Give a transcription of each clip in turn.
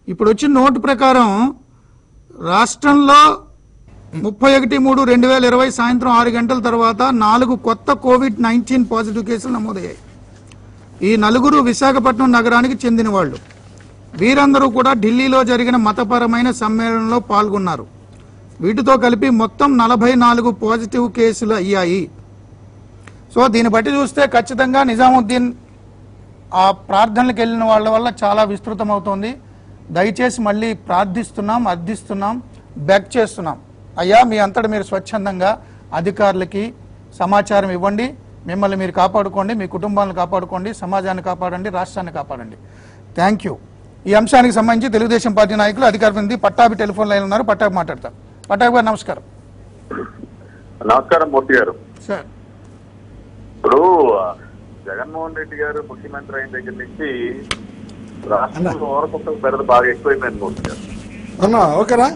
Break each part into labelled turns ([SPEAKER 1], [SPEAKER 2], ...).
[SPEAKER 1] ఇప్పుడు వచ్చిన నోటు ప్రకారం రాష్ట్రంలో ముప్పై ఒకటి మూడు రెండు వేల ఇరవై సాయంత్రం ఆరు గంటల తర్వాత నాలుగు కొత్త కోవిడ్ నైన్టీన్ పాజిటివ్ కేసులు నమోదయ్యాయి ఈ నలుగురు విశాఖపట్నం నగరానికి చెందిన వాళ్ళు వీరందరూ కూడా ఢిల్లీలో జరిగిన మతపరమైన సమ్మేళనంలో పాల్గొన్నారు వీటితో కలిపి మొత్తం నలభై నాలుగు పాజిటివ్ కేసులు అయ్యాయి సో దీన్ని బట్టి చూస్తే ఖచ్చితంగా నిజాముద్దీన్ ఆ ప్రార్థనలకు వెళ్ళిన వాళ్ళ వల్ల చాలా విస్తృతం అవుతోంది దయచేసి మళ్ళీ ప్రార్థిస్తున్నాం అర్థిస్తున్నాం బెగ్ చేస్తున్నాం అయ్యా మీ అంతటా మీరు స్వచ్ఛందంగా అధికారులకి సమాచారం ఇవ్వండి మిమ్మల్ని మీరు కాపాడుకోండి మీ కుటుంబాలను కాపాడుకోండి సమాజాన్ని కాపాడండి రాష్ట్రాన్ని కాపాడండి థ్యాంక్ యూ ఈ అంశానికి సంబంధించి తెలుగుదేశం పార్టీ నాయకులు అధికార ప్రతినిధి పట్టాభి టెలిఫోన్ లైన్ ఉన్నారు పట్టాభి మాట్లాడతారు పట్టాభి గారు నమస్కారం
[SPEAKER 2] నమస్కారం మూర్తి గారు
[SPEAKER 1] సార్
[SPEAKER 2] ఇప్పుడు ఆ, జగన్మోహన్ రెడ్డి గారు ముఖ్యమంత్రి అయిన దగ్గర నుంచి రాష్ట్రంలో ఓరకొక్కల బెడద బాగా ఎక్కువైపోయింది మూర్తి గారు
[SPEAKER 3] అన్నా ఓకేనా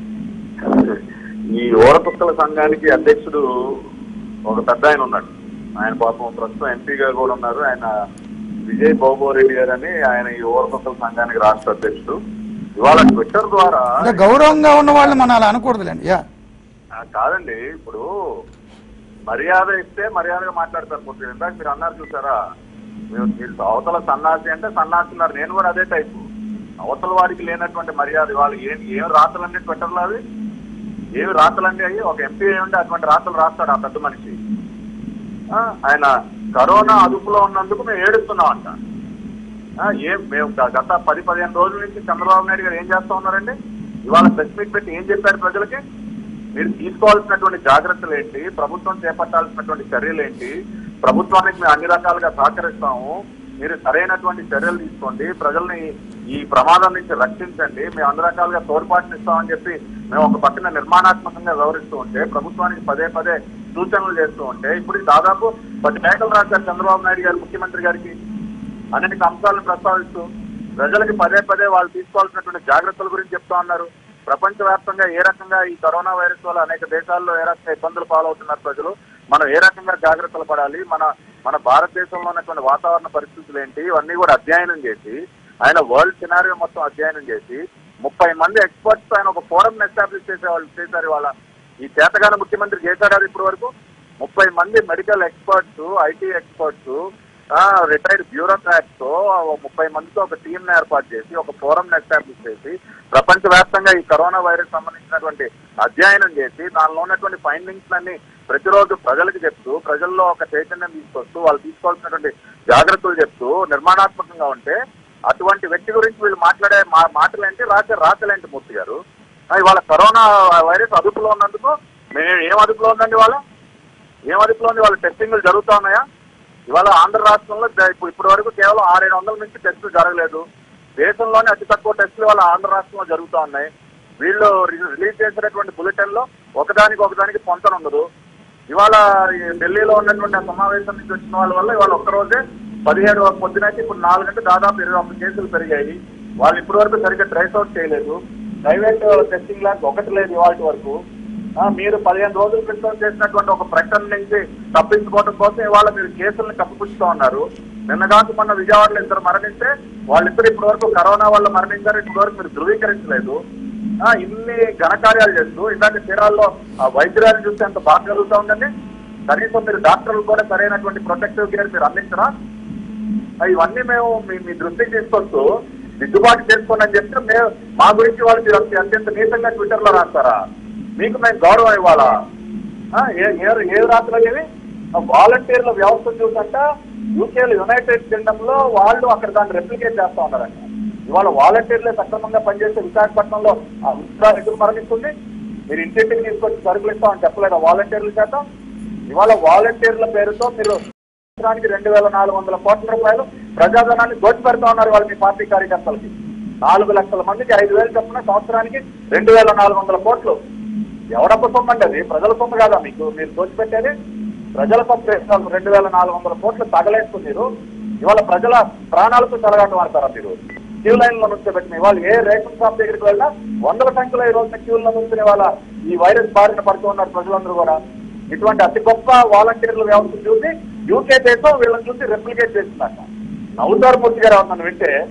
[SPEAKER 2] ఈ ఓరకొక్కల సంఘానికి అధ్యక్షుడు ఒక పెద్ద ఆయన ఉన్నాడు ఆయన పాపం ప్రస్తుతం ఎంపీగా కూడా ఉన్నారు ఆయన విజయ్ బాబురెడ్డి గారు అని ఆయన ఈ ఓరకొక్కల సంఘానికి రాష్ట్ర అధ్యక్షుడు ఇవాళ ట్విట్టర్ ద్వారా
[SPEAKER 1] అంటే గౌరవంగా ఉన్న వాళ్ళు మనం అలా అనకూడదులేండి యా
[SPEAKER 2] ఆ, కాదండి ఇప్పుడు మర్యాద ఇస్తే మర్యాదగా మాట్లాడతారు పూర్తి ఇందాక మీరు అన్నారు చూసారా మీరు మీరు అవతల సన్నాసి అంటే సన్నాసి ఉన్నారు నేను కూడా అదే టైపు అవతల వాడికి లేనటువంటి మర్యాద వాళ్ళు ఏం ఏం రాతలండి ట్విట్టర్లో అవి ఏమి రాతలండి అయ్యి ఒక ఎంపీ ఉంటే అటువంటి రాతలు రాస్తాడు ఆ పెద్ద మనిషి ఆ, ఆయన కరోనా అదుపులో ఉన్నందుకు మేము ఏడుస్తున్నాం అంట ఆ, ఏం మేము గ- గత పది పదిహేను రోజుల నుంచి చంద్రబాబు నాయుడు గారు ఏం చేస్తా ఉన్నారండి ఇవాళ ప్రెస్ మీట్ పెట్టి ఏం చెప్పారు ప్రజలకి మీరు తీసుకోవాల్సినటువంటి జాగ్రత్తలు ఏంటి ప్రభుత్వం చేపట్టాల్సినటువంటి చర్యలు ఏంటి ప్రభుత్వానికి మేము అన్ని రకాలుగా సహకరిస్తాము మీరు సరైనటువంటి చర్యలు తీసుకోండి ప్రజల్ని ఈ ప్రమాదం నుంచి రక్షించండి మేము అన్ని రకాలుగా తోడ్పాటునిస్తామని చెప్పి మేము ఒక పక్కన నిర్మాణాత్మకంగా వ్యవహరిస్తూ ఉంటే ప్రభుత్వానికి పదే పదే సూచనలు చేస్తూ ఉంటే ఇప్పుడు దాదాపు పది లేఖలు రాశారు చంద్రబాబు నాయుడు గారు ముఖ్యమంత్రి గారికి అనేక అంశాలను ప్రస్తావిస్తూ ప్రజలకి పదే పదే వాళ్ళు తీసుకోవాల్సినటువంటి జాగ్రత్తల గురించి చెప్తా ఉన్నారు ప్రపంచవ్యాప్తంగా ఏ రకంగా ఈ కరోనా వైరస్ వల్ల అనేక దేశాల్లో ఏ రకంగా ఇబ్బందులు పాలవుతున్నారు ప్రజలు మనం ఏ రకంగా జాగ్రత్తలు పడాలి మన మన భారతదేశంలో ఉన్నటువంటి వాతావరణ పరిస్థితులు ఏంటి ఇవన్నీ కూడా అధ్యయనం చేసి ఆయన వరల్డ్ సినారియో మొత్తం అధ్యయనం చేసి ముప్పై మంది ఎక్స్పర్ట్స్ ఆయన ఒక ఫోరం ఎస్టాబ్లిష్ చేసే వాళ్ళు చేశారు ఇవాళ ఈ చేతగాన ముఖ్యమంత్రి చేశాడు ఇప్పటి వరకు ముప్పై మంది medical experts IT experts retired bureaucrats తో ఓ ముప్పై మందితో ఒక టీం ని ఏర్పాటు చేసి ఒక ఫోరం ఎస్టాబ్లిష్ చేసి ప్రపంచ వ్యాప్తంగా ఈ కరోనా వైరస్ సంబంధించినటువంటి అధ్యయనం చేసి దానిలో ఉన్నటువంటి ఫైండింగ్స్ అన్ని ప్రతిరోజు ప్రజలకు చెప్తూ ప్రజల్లో ఒక చైతన్యం తీసుకొస్తూ వాళ్ళు తీసుకోవాల్సినటువంటి జాగ్రత్తలు చెప్తూ నిర్మాణాత్మకంగా ఉంటే అటువంటి వ్యక్తి గురించి వీళ్ళు మాట్లాడే మా- మాటలేంటి రాసే రాతలేంటి మూర్తి గారు ఆ, ఇవాళ కరోనా వైరస్ అదుపులో ఉన్నందుకు మేము ఏం అదుపులో ఉందండి ఇవాళ ఏం అదుపులో ఉంది వాళ్ళ టెస్టింగ్లు జరుగుతా ఉన్నాయా ఇవాళ ఆంధ్ర రాష్ట్రంలో ద- ఇప్పుడు ఇప్పటి వరకు కేవలం ఆరేడు వందల నుంచి టెస్టులు జరగలేదు దేశంలోనే అతి తక్కువ టెస్టులు వాళ్ళ ఆంధ్ర రాష్ట్రంలో జరుగుతా ఉన్నాయి వీళ్ళు రి- రిలీజ్ చేసినటువంటి బులెటిన్ లో ఒకదానికి ఒకదానికి పొంతన ఉండదు ఇవాళ ఈ ఢిల్లీలో ఉన్నటువంటి ఆ సమావేశం నుంచి వచ్చిన వాళ్ళ వల్ల ఇవాళ ఒక్క రోజే పదిహేడు పొద్దునైతే ఇప్పుడు నాలుగు గంటలు దాదాపు ఇరవై ఒక్క కేసులు పెరిగాయి వాళ్ళు ఇప్పటి వరకు సరిగ్గా ట్రేస్ అవుట్ చేయలేదు ప్రైవేట్ టెస్టింగ్ ల్యాబ్ ఒకటి లేదు ఇవాళ వరకు ఆ, మీరు పదిహేను రోజుల క్రితం చేసినటువంటి ఒక ప్రకటన నుంచి తప్పించుకోవడం కోసం ఇవాళ మీరు కేసులను కప్పిపుచ్చుతూ ఉన్నారు నిన్నగాక మొన్న విజయవాడలో ఇద్దరు మరణిస్తే వాళ్ళిద్దరు ఇప్పటి వరకు కరోనా వల్ల మరణించారు ఇప్పటి వరకు మీరు ధృవీకరించలేదు ఆ, ఇన్ని ఘనకార్యాలు చేస్తూ ఇందాక చీరాల్లో ఆ వైద్యురాలు చూస్తే ఎంత బాగా కలుగుతా ఉందండి కనీసం మీరు డాక్టర్లు కూడా సరైనటువంటి ప్రొటెక్టివ్ కేర్ మీరు అందించరా ఆ, ఇవన్నీ మేము మీ మీ దృష్టికి తీసుకొస్తూ దిద్దుబాటు చేసుకోండి అని చెప్తే మేము మా గురించి వాళ్ళు మీరు అంత- అత్యంత నీచంగా ట్విట్టర్ లో రాస్తారా మీకు మేము గౌరవం ఇవ్వాలా ఆ, ఏ- ఏ- ఏ రాత్రులు అనేవి వాలంటీర్ల వ్యవస్థ చూసంట యూకేలో యునైటెడ్ కింగ్డమ్ లో వాళ్ళు అక్కడ దాన్ని రెప్లికేట్ చేస్తా ఉన్నారంట ఇవాళ వాలంటీర్లే సక్రమంగా పనిచేసే విశాఖపట్నంలో ఆ ఉత్తరా ఎందుకు మరణిస్తుంది మీరు ఇంటింటికి తీసుకొచ్చి సరుకులు ఇస్తామని చెప్పలేదా వాలంటీర్ల చేత ఇవాళ వాలంటీర్ల పేరుతో మీరు సంవత్సరానికి రెండు వేల నాలుగు వందల కోట్ల రూపాయలు ప్రజాధనాన్ని దోచిపెడతా ఉన్నారు వాళ్ళు మీ పార్టీ కార్యకర్తలకి నాలుగు లక్షల మందికి ఐదు వేలు చొప్పున సంవత్సరానికి రెండు వేల నాలుగు వందల కోట్లు ఎవడప్ప సొమ్ము అండి అది ప్రజల సొమ్ము కాదా మీకు మీరు దోచిపెట్టేది ప్రజల సొమ్ము చేస్తున్నారు రెండు వేల నాలుగు వందల కోట్లు తగలేసుకున్నారు ఇవాళ ప్రజల ప్రాణాలతో చెలగాటం ఆడతారా మీరు క్యూ లైన్ లో నుంచి పెట్టిన ఇవాళ ఏ రేషన్ షాప్ దగ్గరికి వెళ్ళినా వందల సంఖ్యలో ఈ రోజున క్యూల నుంచి ఇవాళ ఈ వైరస్ బారిన పడుతూ ఉన్నారు ప్రజలందరూ కూడా ఇటువంటి అతి గొప్ప వాలంటీర్ల వ్యవస్థ చూసి యూకే దేశం వీళ్ళని చూసి రెప్లికేట్ చేస్తుందట నవ్వుతారు మూర్తి గారు నన్ను వింటే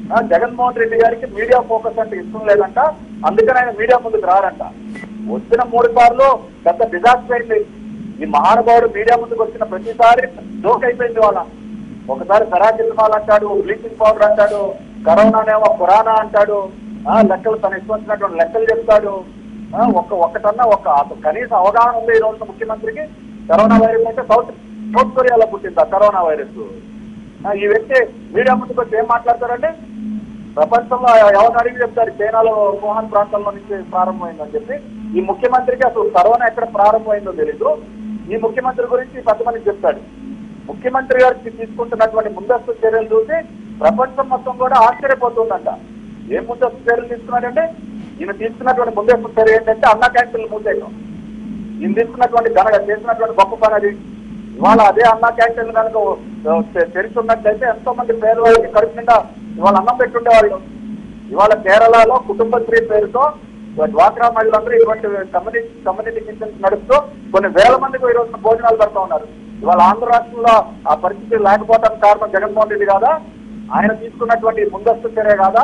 [SPEAKER 2] ఆ, జగన్మోహన్ రెడ్డి గారికి మీడియా ఫోకస్ అంటే ఇష్టం లేదంట అందుకని ఆయన మీడియా ముందుకు రారంట వచ్చిన మూడు సార్లు పెద్ద డిజాస్టర్ అయింది ఈ మహానుభావుడు మీడియా ముందుకు వచ్చిన ప్రతిసారి జోక్ అయిపోయింది వాళ్ళ ఒకసారి పెరాసిటమాల్ అంటాడు బ్లీచింగ్ పౌడర్ అంటాడు కరోనానేమో పురాణా అంటాడు ఆ లెక్కలు తన ఇష్టం వచ్చినటువంటి లెక్కలు చెప్తాడు ఆ, ఒక్క ఒక్కటన్నా ఒక అసలు కనీస అవగాహన ఉంది ఈ రోజు ముఖ్యమంత్రికి కరోనా వైరస్ అంటే సౌత్ సౌత్ కొరియాలో పుట్టింది ఆ కరోనా వైరస్ ఆ, ఈ వ్యక్తి మీడియా ముందుకు వచ్చి ఏం మాట్లాడతారంటే ప్రపంచంలో ఎవరిని అడిగి చెప్తారు చైనాలో వుహాన్ ప్రాంతంలో నుంచి ప్రారంభమైందని చెప్పి ఈ ముఖ్యమంత్రికి అసలు కరోనా ఎక్కడ ప్రారంభమైందో తెలీదు ఈ ముఖ్యమంత్రి గురించి పది మందికి చెప్తాడు ముఖ్యమంత్రి గారికి తీసుకుంటున్నటువంటి ముందస్తు చర్యలు చూసి ప్రపంచం మొత్తం కూడా ఆశ్చర్యపోతుందంట ఏం ముందస్తు చర్యలు తీసుకున్నాడంటే ఈయన తీసుకున్నటువంటి ముందస్తు చర్య ఏంటంటే అన్న క్యాంటీన్లు మూసేయడం ఈయన తీసుకున్నటువంటి ఘన చేసినటువంటి గొప్ప పని అది ఇవాళ అదే అన్న క్యాంటీన్ కనుక ఆ, తె- తెరిచి ఉన్నట్లయితే ఎంతో మంది పేదవాళ్ళకి కడుపు నిండా ఇవాళ అన్నం పెట్టుండేవాళ్ళు ఇవాళ కేరళలో కుటుంబశ్రీ పేరుతో డ్వాక్రా మహిళలందరూ ఇటువంటి కమ్యూనిటీ కమ్యూనిటీ కిచెన్స్ నడుపుతూ కొన్ని వేల మందికి ఈ రోజున భోజనాలు పెడతా ఉన్నారు ఇవాళ ఆంధ్ర రాష్ట్రంలో ఆ పరిస్థితి లేకపోవడానికి కారణం జగన్మోహన్ రెడ్డి కాదా ఆయన తీసుకున్నటువంటి ముందస్తు చర్య కాదా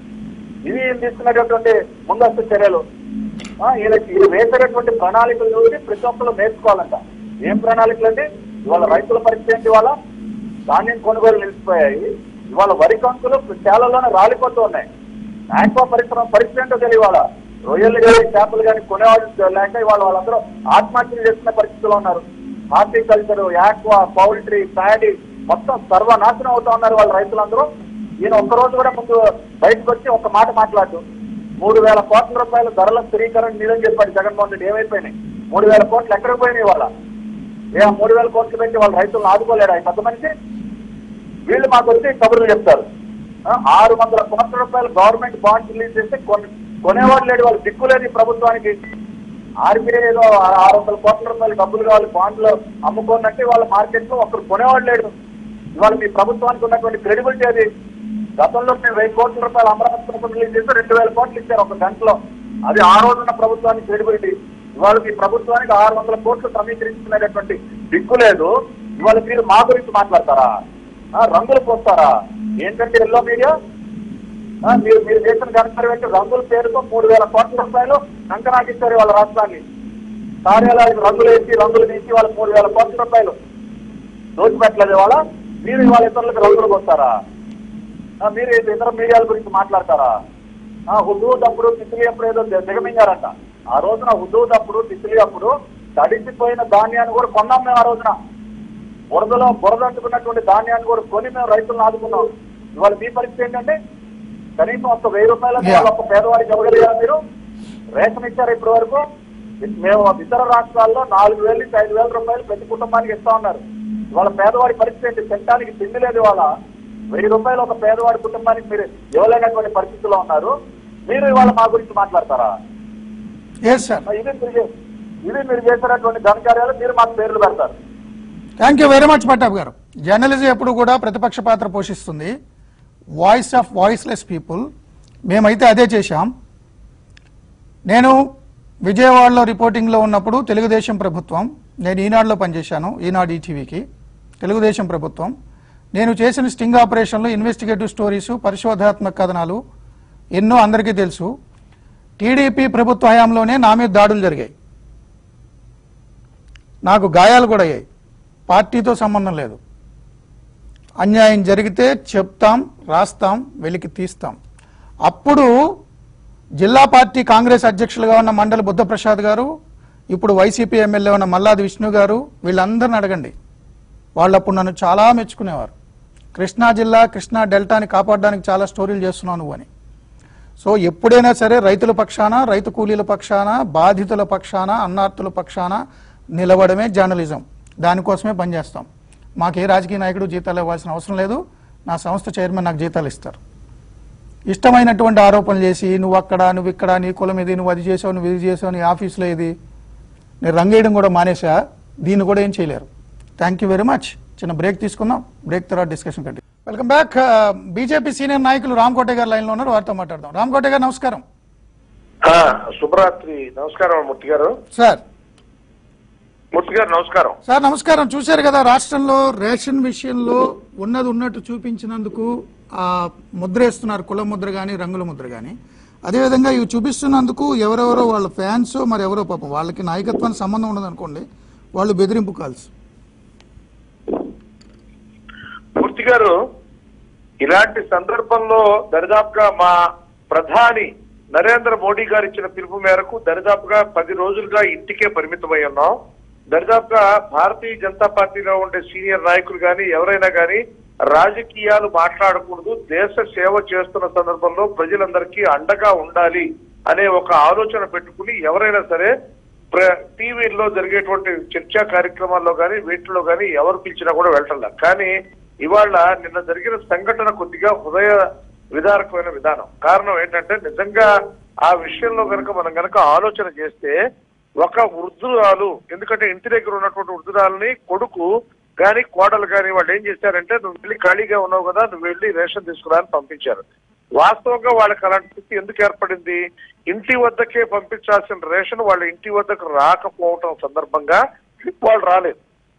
[SPEAKER 2] ఇవి ఈయన తీసుకున్నటువంటి ముందస్తు చర్యలు ఆ, ఈయనకి ఈయన వేసినటువంటి ప్రణాళికలు చూసి ప్రతి ఒక్కరు నేర్చుకోవాలంట ఏం ప్రణాళికలు అండి ఇవాళ రైతుల పరిస్థితి ఏంటి ఇవాళ ధాన్యం కొనుగోలు నిలిచిపోయాయి ఇవాళ వరి కంకులు చేలలోనే రాలిపోతూ ఉన్నాయి ఆక్వా పరిశ్రమ పరిస్థితి ఏంటో తెలియ ఇవాళ రొయ్యలు కానీ చేపలు కానీ కొనేవాళ్ళు లేక ఇవాళ వాళ్ళందరూ ఆత్మహత్యలు చేసుకునే పరిస్థితిలో ఉన్నారు హార్టికల్చర్ యాక్వా పౌల్ట్రీ ప్యాడీ మొత్తం సర్వనాశనం అవుతా ఉన్నారు వాళ్ళ రైతులందరూ ఈయన ఒక్క రోజు కూడా ముందు బయటకు వచ్చి ఒక మాట మాట్లాడు మూడు వేల కోట్ల రూపాయల ధరల స్థిరీకరణ నిధని చెప్పాడు జగన్మోహన్ రెడ్డి ఏమైపోయినాయి మూడు వేల కోట్లు ఎక్కడికి పోయినాయి వాళ్ళ ఏ ఆ మూడు వేల కోట్లు పెట్టి వాళ్ళ రైతులను ఆదుకోలేడు ఆయన పెద్ద మనిషి వీళ్ళు మాకు వచ్చి కబుర్లు చెప్తారు ఆ, ఆరు వందల కోట్ల రూపాయలు గవర్నమెంట్ బాండ్స్ రిలీజ్ చేస్తే కొన్- కొనేవాడు లేడు వాళ్ళు దిక్కు లేదు ఈ ప్రభుత్వానికి ఆర్బీఐలో ఆరు వందల కోట్ల రూపాయలు డబ్బులు కావాలి బాండ్లు అమ్ముకోనంటే వాళ్ళ మార్కెట్ లో ఒకరు కొనేవాడు లేడు ఇవాళ మీ ప్రభుత్వానికి ఉన్నటువంటి క్రెడిబిలిటీ అది గతంలో మేము వెయ్యి కోట్ల రూపాయలు అమరావతి ప్రభుత్వం రిలీజ్ చేస్తే రెండు వేల కోట్లు ఇచ్చారు ఒక గంటలో అది ఆ రోజున్న ప్రభుత్వానికి క్రెడిబిలిటీ ఇవాళ మీ ప్రభుత్వానికి ఆరు వందల కోట్లు సమీకరించుకునేటటువంటి దిక్కు లేదు ఇవాళ మీరు మా గురించి మాట్లాడతారా ఆ, రంగులు పోస్తారా ఏంటంటే ఎల్లో మీడియా ఆ, మీరు మీరు చేసిన ఘనకార్యం ఏంటి రంగుల పేరుతో మూడు వేల కోట్ల రూపాయలు కంకనాకిస్తారు వాళ్ళ రాష్ట్రాన్ని కార్యాలయాలకు రంగులు వేసి రంగులు తీసి వాళ్ళకి మూడు వేల కోట్ల రూపాయలు దోచిపెట్టలేదు ఇవాళ మీరు ఇవాళ ఇతరులకు రంగులు కొస్తారా ఆ, మీరు ఇతర మీడియాల గురించి మాట్లాడతారా ఆ, హుదూద్ అప్పుడు తిత్లీ అప్పుడు ఏదో ది- దిగమింగారంట ఆ రోజున హుదూద్ అప్పుడు తిత్లీ అప్పుడు తడిసిపోయిన ధాన్యాన్ని కూడా కొన్నాం మేము ఆ రోజున బురదలో బురద అంటుకున్నటువంటి ధాన్యాన్ని కూడా కొని మేము రైతులను ఆదుకున్నాం ఇవాళ మీ పరిస్థితి ఏంటంటే కనీసం ఒక వెయ్యి రూపాయల
[SPEAKER 1] Yeah.
[SPEAKER 2] ఒక పేదవాడికి ఇవ్వగలిగారా మీరు రేషన్ ఇచ్చారు ఇప్పటి వరకు మేము ఇతర రాష్ట్రాల్లో నాలుగు వేల నుంచి ఐదు వేల రూపాయలు ప్రతి కుటుంబానికి ఇస్తా ఉన్నారు ఇవాళ పేదవాడి పరిస్థితి ఏంటి తినడానికి తిండి లేదు ఇవాళ వెయ్యి రూపాయలు ఒక పేదవాడి కుటుంబానికి మీరు ఇవ్వలేనటువంటి పరిస్థితిలో ఉన్నారు మీరు ఇవాళ మా గురించి మాట్లాడతారా
[SPEAKER 1] ఎస్ సార్
[SPEAKER 2] ఇది మీరు చే- ఇది మీరు చేసినటువంటి ఘనకార్యాలు మీరు మాకు పేర్లు పెడతారు
[SPEAKER 1] థ్యాంక్ యూ వెరీ మచ్ పట్టాబ్ గారు జర్నలిజం ఎప్పుడు కూడా ప్రతిపక్ష పాత్ర పోషిస్తుంది వాయిస్ ఆఫ్ వాయిస్లెస్ పీపుల్ మేమైతే అదే చేశాం నేను విజయవాడలో రిపోర్టింగ్లో ఉన్నప్పుడు తెలుగుదేశం ప్రభుత్వం నేను ఈనాడులో పనిచేశాను ఈనాడు ఈటీవీకి తెలుగుదేశం ప్రభుత్వం నేను చేసిన స్టింగ్ ఆపరేషన్లు ఇన్వెస్టిగేటివ్ స్టోరీసు పరిశోధాత్మక కథనాలు ఎన్నో అందరికీ తెలుసు టీడీపీ ప్రభుత్వ హయాంలోనే నా మీద దాడులు జరిగాయి నాకు గాయాలు కూడా అయ్యాయి పార్టీతో సంబంధం లేదు అన్యాయం జరిగితే చెప్తాం రాస్తాం వెలికి తీస్తాం అప్పుడు జిల్లా పార్టీ కాంగ్రెస్ అధ్యక్షులుగా ఉన్న మండలి బుద్ధప్రసాద్ గారు ఇప్పుడు వైసీపీ ఎమ్మెల్యే ఉన్న మల్లాది విష్ణు గారు వీళ్ళందరిని అడగండి వాళ్ళు అప్పుడు నన్ను చాలా మెచ్చుకునేవారు కృష్ణా జిల్లా కృష్ణా డెల్టాని కాపాడడానికి చాలా స్టోరీలు చేస్తున్నావు నువ్వు అని సో ఎప్పుడైనా సరే రైతుల పక్షాన రైతు కూలీల పక్షాన బాధితుల పక్షాన అన్నార్థుల పక్షాన నిలవడమే జర్నలిజం దానికోసమే పనిచేస్తాం మాకు ఏ రాజకీయ నాయకుడు జీతాలు ఇవ్వాల్సిన అవసరం లేదు నా సంస్థ చైర్మన్ నాకు జీతాలు ఇస్తారు ఇష్టమైనటువంటి ఆరోపణలు చేసి నువ్వు అక్కడ నువ్వు ఇక్కడ నీ కులం ఇది నువ్వు అది చేసావు నువ్వు ఇది చేసావు నీ ఆఫీస్లో ఇది నేను రంగేయడం కూడా మానేసా దీన్ని కూడా ఏం చేయలేరు థ్యాంక్ యూ వెరీ మచ్ చిన్న బ్రేక్ తీసుకుందాం బ్రేక్ తర్వాత డిస్కషన్ కండి వెల్కమ్ బ్యాక్ బీజేపీ సీనియర్ నాయకులు రామ్ కోటే గారు లైన్లో ఉన్నారు వారితో మాట్లాడదాం రామ్ కోటే గారు నమస్కారం
[SPEAKER 3] ఆ, శుభరాత్రి నమస్కారం మూర్తి గారు
[SPEAKER 1] సార్
[SPEAKER 3] మూర్తి గారు నమస్కారం
[SPEAKER 1] సార్ నమస్కారం చూశారు కదా రాష్ట్రంలో రేషన్ విషయంలో ఉన్నది ఉన్నట్టు చూపించినందుకు ఆ ముద్ర వేస్తున్నారు కుల ముద్ర కానీ రంగుల ముద్ర కానీ అదేవిధంగా ఇవి చూపిస్తున్నందుకు ఎవరెవరో వాళ్ళ ఫ్యాన్స్ మరి ఎవరో పాపం వాళ్ళకి నాయకత్వానికి సంబంధం ఉండదు అనుకోండి వాళ్ళు బెదిరింపు కాల్స్
[SPEAKER 3] మూర్తి గారు ఇలాంటి సందర్భంలో దరిదాపుగా మా ప్రధాని నరేంద్ర మోడీ గారు ఇచ్చిన పిలుపు మేరకు దరిదాపుగా పది రోజులుగా ఇంటికే పరిమితమై ఉన్నాం దరిదాపుగా భారతీయ జనతా పార్టీలో ఉండే సీనియర్ నాయకులు కానీ ఎవరైనా కానీ రాజకీయాలు మాట్లాడకూడదు దేశ సేవ చేస్తున్న సందర్భంలో ప్రజలందరికీ అండగా ఉండాలి అనే ఒక ఆలోచన పెట్టుకుని ఎవరైనా సరే ప్ర- టీవీల్లో జరిగేటువంటి చర్చా కార్యక్రమాల్లో కానీ వీటిలో కానీ ఎవరు పిలిచినా కూడా వెళ్ళటంలా కానీ ఇవాళ నిన్న జరిగిన సంఘటన కొద్దిగా హృదయ విదారకమైన విధానం కారణం ఏంటంటే నిజంగా ఆ విషయంలో కనుక మనం కనుక ఆలోచన చేస్తే ఒక వృద్ధురాలు ఎందుకంటే ఇంటి దగ్గర ఉన్నటువంటి వృద్ధురాలని కొడుకు కానీ కోడలు కానీ వాళ్ళు ఏం చేశారంటే నువ్వు వెళ్ళి ఖాళీగా ఉన్నావు కదా నువ్వు వెళ్ళి రేషన్ తీసుకురా అని పంపించారు వాస్తవంగా వాళ్ళకి అలాంటి స్థితి ఎందుకు ఏర్పడింది ఇంటి వద్దకే పంపించాల్సిన రేషన్ వాళ్ళ ఇంటి వద్దకు రాకపోవటం సందర్భంగా వాళ్ళు రాలేదు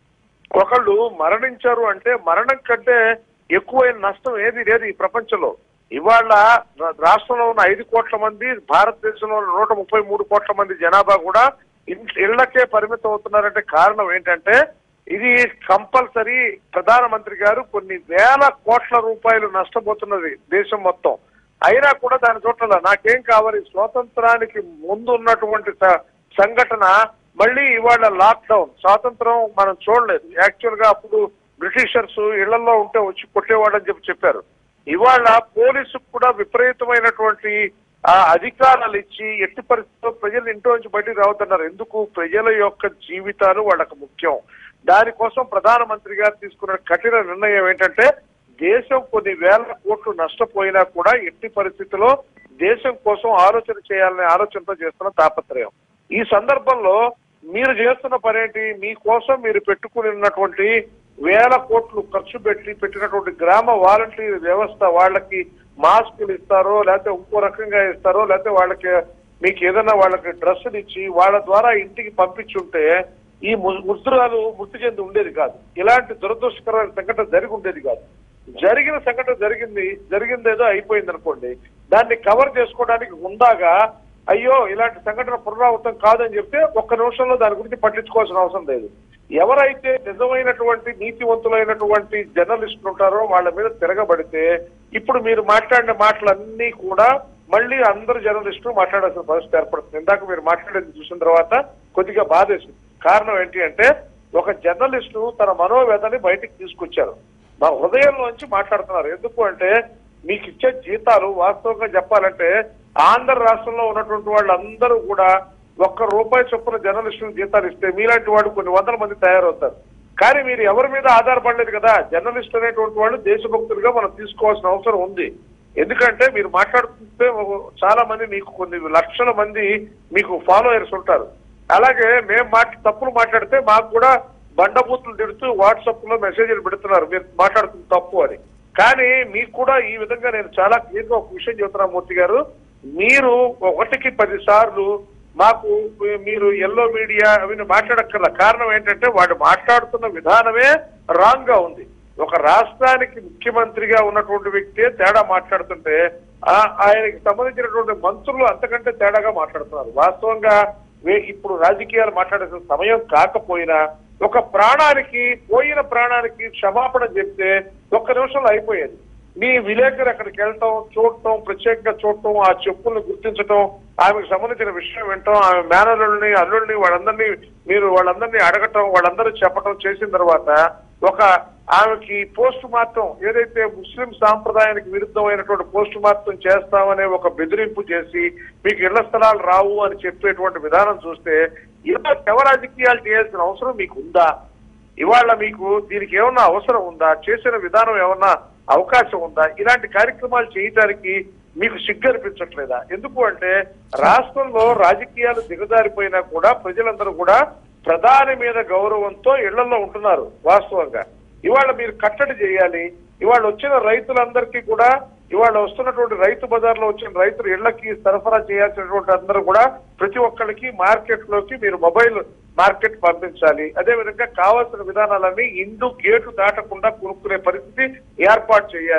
[SPEAKER 3] ఒకళ్ళు మరణించారు అంటే మరణం కంటే ఎక్కువైన నష్టం ఏది లేదు ఈ ప్రపంచంలో ఇవాళ రా- రాష్ట్రంలో ఉన్న ఐదు కోట్ల మంది భారతదేశంలో ఉన్న నూట ముప్పై మూడు కోట్ల మంది జనాభా కూడా ఇన్- ఇళ్లకే పరిమితం అవుతున్నారంటే కారణం ఏంటంటే ఇది కంపల్సరీ ప్రధానమంత్రి గారు కొన్ని వేల కోట్ల రూపాయలు నష్టపోతున్నది దేశం మొత్తం అయినా కూడా దాని చోట్ల నాకేం కావాలి స్వాతంత్రానికి ముందు ఉన్నటువంటి స- సంఘటన మళ్ళీ ఇవాళ లాక్డౌన్ స్వాతంత్రం మనం చూడలేదు యాక్చువల్ గా అప్పుడు బ్రిటిషర్స్ ఇళ్లలో ఉంటే వచ్చి కొట్టేవాడని చెప్పి చెప్పారు ఇవాళ పోలీసు కూడా విపరీతమైనటువంటి ఆ అధికారాలు ఇచ్చి ఎట్టి పరిస్థితుల్లో ప్రజలు ఇంట్లో నుంచి బయటికి రావద్దన్నారు ఎందుకు ప్రజల యొక్క జీవితాలు వాళ్ళకు ముఖ్యం దానికోసం ప్రధానమంత్రి గారు తీసుకున్న కఠిన నిర్ణయం ఏంటంటే దేశం కొన్ని వేల కోట్లు నష్టపోయినా కూడా ఎట్టి పరిస్థితిలో దేశం కోసం ఆలోచన చేయాలనే ఆలోచనతో చేస్తున్న తాపత్రయం ఈ సందర్భంలో మీరు చేస్తున్న పనేంటి మీకోసం మీరు పెట్టుకుని ఉన్నటువంటి వేల కోట్లు ఖర్చు పెట్టి పెట్టినటువంటి గ్రామ వాలంటీర్ వ్యవస్థ వాళ్ళకి మాస్కులు ఇస్తారో లేకపోతే ఇంకో రకంగా ఇస్తారో లేకపోతే వాళ్ళకి మీకు ఏదైనా వాళ్ళకి డ్రెస్సులు ఇచ్చి వాళ్ళ ద్వారా ఇంటికి పంపించుంటే ఈ ము- ముద్రాలు మృతి చెంది ఉండేది కాదు ఇలాంటి దురదృష్టకరమైన సంఘటన జరిగి ఉండేది కాదు జరిగిన సంఘటన జరిగింది జరిగిందేదో అయిపోయింది అనుకోండి దాన్ని కవర్ చేసుకోవడానికి ఉందాగా అయ్యో ఇలాంటి సంఘటన పునరావృతం కాదని చెప్తే ఒక్క నిమిషంలో దాని గురించి పట్టించుకోవాల్సిన అవసరం లేదు ఎవరైతే నిజమైనటువంటి నీతివంతులైనటువంటి జర్నలిస్టులు ఉంటారో వాళ్ళ మీద తిరగబడితే ఇప్పుడు మీరు మాట్లాడిన మాటలన్నీ కూడా మళ్ళీ అందరు జర్నలిస్టులు మాట్లాడాల్సిన పరిస్థితి ఏర్పడుతుంది ఇందాక మీరు మాట్లాడేది చూసిన తర్వాత కొద్దిగా బాధేసింది కారణం ఏంటి అంటే ఒక జర్నలిస్టు తన మనోవేదని బయటికి తీసుకొచ్చారు మా హృదయంలోంచి మాట్లాడుతున్నారు ఎందుకు అంటే మీకు ఇచ్చే జీతాలు వాస్తవంగా చెప్పాలంటే ఆంధ్ర రాష్ట్రంలో ఉన్నటువంటి వాళ్ళందరూ కూడా ఒక్క రూపాయి చొప్పున జర్నలిస్టులు జీతాలు ఇస్తే మీలాంటి వాడు కొన్ని వందల మంది తయారవుతారు కానీ మీరు ఎవరి మీద ఆధారపడలేదు కదా జర్నలిస్ట్ అనేటువంటి వాళ్ళు దేశభక్తులుగా మనం తీసుకోవాల్సిన అవసరం ఉంది ఎందుకంటే మీరు మాట్లాడుతుంటే చాలా మంది మీకు కొన్ని లక్షల మంది మీకు ఫాలోయర్స్ ఉంటారు అలాగే మేము మాట తప్పులు మాట్లాడితే మాకు కూడా బండబూతులు తిడుతూ వాట్సాప్ లో మెసేజ్లు పెడుతున్నారు మీరు మాట్లాడుతుంది తప్పు అని కానీ మీకు కూడా ఈ విధంగా నేను చాలా క్లియర్ గా ఒక విషయం చెబుతున్నా మూర్తి గారు మీరు ఒకటికి పది సార్లు మాకు మీరు ఎల్లో మీడియా అవి మాట్లాడక్కర్ల కారణం ఏంటంటే వాడు మాట్లాడుతున్న విధానమే రాంగ్ గా ఉంది ఒక రాష్ట్రానికి ముఖ్యమంత్రిగా ఉన్నటువంటి వ్యక్తే తేడా మాట్లాడుతుంటే ఆ- ఆయనకి సంబంధించినటువంటి మంత్రులు అంతకంటే తేడాగా మాట్లాడుతున్నారు వాస్తవంగా వే- ఇప్పుడు రాజకీయాలు మాట్లాడాల్సిన సమయం కాకపోయినా ఒక ప్రాణానికి పోయిన ప్రాణానికి క్షమాపణ చెప్తే ఒక్క నిమిషంలో అయిపోయేది మీ విలేకరు అక్కడికి వెళ్ళటం చూడటం ప్రత్యేకంగా చూడటం ఆ చెప్పుల్ని గుర్తించటం ఆమెకు సంబంధించిన విషయం వినటం ఆమె మేనల్లుల్ని అల్లుల్ని వాళ్ళందరినీ మీరు వాళ్ళందరినీ అడగటం వాళ్ళందరూ చెప్పటం చేసిన తర్వాత ఒక ఆమెకి పోస్ట్ మార్టం ఏదైతే ముస్లిం సాంప్రదాయానికి విరుద్ధమైనటువంటి పోస్ట్ మార్టం చేస్తామనే ఒక బెదిరింపు చేసి మీకు ఇళ్ల స్థలాలు రావు అని చెప్పేటువంటి విధానం చూస్తే ఇలా శవ రాజకీయాలు చేయాల్సిన అవసరం మీకు ఉందా ఇవాళ మీకు దీనికి ఏమన్నా అవసరం ఉందా చేసిన విధానం ఏమన్నా అవకాశం ఉందా ఇలాంటి కార్యక్రమాలు చేయడానికి మీకు సిగ్గు అనిపించట్లేదా ఎందుకు అంటే రాష్ట్రంలో రాజకీయాలు దిగజారిపోయినా కూడా ప్రజలందరూ కూడా ప్రధాని మీద గౌరవంతో ఇళ్లలో ఉంటున్నారు వాస్తవంగా ఇవాళ మీరు కట్టడి చేయాలి ఇవాళ వచ్చిన రైతులందరికీ కూడా ఇవాళ వస్తున్నటువంటి రైతు బజార్లో వచ్చిన రైతులు ఇళ్లకి సరఫరా చేయాల్సినటువంటి అందరూ కూడా ప్రతి ఒక్కరికి మార్కెట్ లోకి మీరు మొబైల్ మార్కెట్ పంపించాలి అదే విధంగా కావాల్సిన విధానాలన్నీ ఇండు గేటు దాటకుండా కొనుక్కునే పరిస్థితి ఏర్పాటు చేయాలి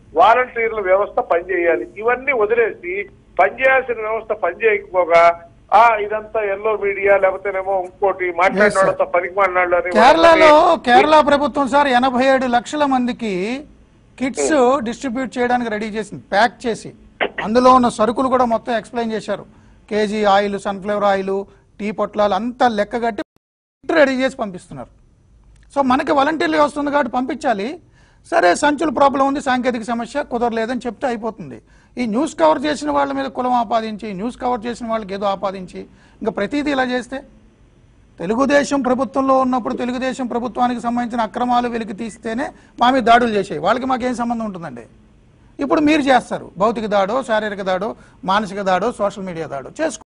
[SPEAKER 3] వాలంటీర్ల వ్యవస్థ పనిచేయాలి ఇవన్నీ వదిలేసి పనిచేయాల్సిన వ్యవస్థ పనిచేయకపోగా ఆ ఇదంతా ఎల్లో మీడియా లేకపోతేనేమో ఇంకోటి మాట్లాడిన వాళ్ళతో పనికి మాట్లాడారు అని
[SPEAKER 1] కేరళలో
[SPEAKER 3] వాళ్ళని-
[SPEAKER 1] కేరళ ప్రభుత్వం సార్ ఎనభై ఏడు లక్షల మందికి కిట్స్ డిస్ట్రిబ్యూట్ చేయడానికి రెడీ చేసింది ప్యాక్ చేసి అందులో ఉన్న సరుకులు కూడా మొత్తం ఎక్స్ప్లెయిన్ చేశారు KG oil sunflower oil tea పొట్లాలు అంతా లెక్కగట్టి కిట్ రెడీ చేసి పంపిస్తున్నారు సో మనకి వాలంటీర్లు వ్యవస్థ ఉంది కాబట్టి పంపించాలి సరే సంచుల ప్రాబ్లం ఉంది సాంకేతిక సమస్య కుదరలేదని చెప్తే అయిపోతుంది ఈ న్యూస్ కవర్ చేసిన వాళ్ళ మీద కులం ఆపాదించి న్యూస్ కవర్ చేసిన వాళ్ళకి ఏదో ఆపాదించి ఇంకా ప్రతిదీ ఇలా చేస్తే తెలుగుదేశం ప్రభుత్వంలో ఉన్నప్పుడు తెలుగుదేశం ప్రభుత్వానికి సంబంధించిన అక్రమాలు వెలికి తీస్తేనే మా మీద దాడులు చేసాయి వాళ్ళకి మాకేం సంబంధం ఉంటుందండి ఇప్పుడు మీరు చేస్తారు భౌతిక దాడో శారీరక దాడో మానసిక దాడో సోషల్ మీడియా దాడో చేసుకో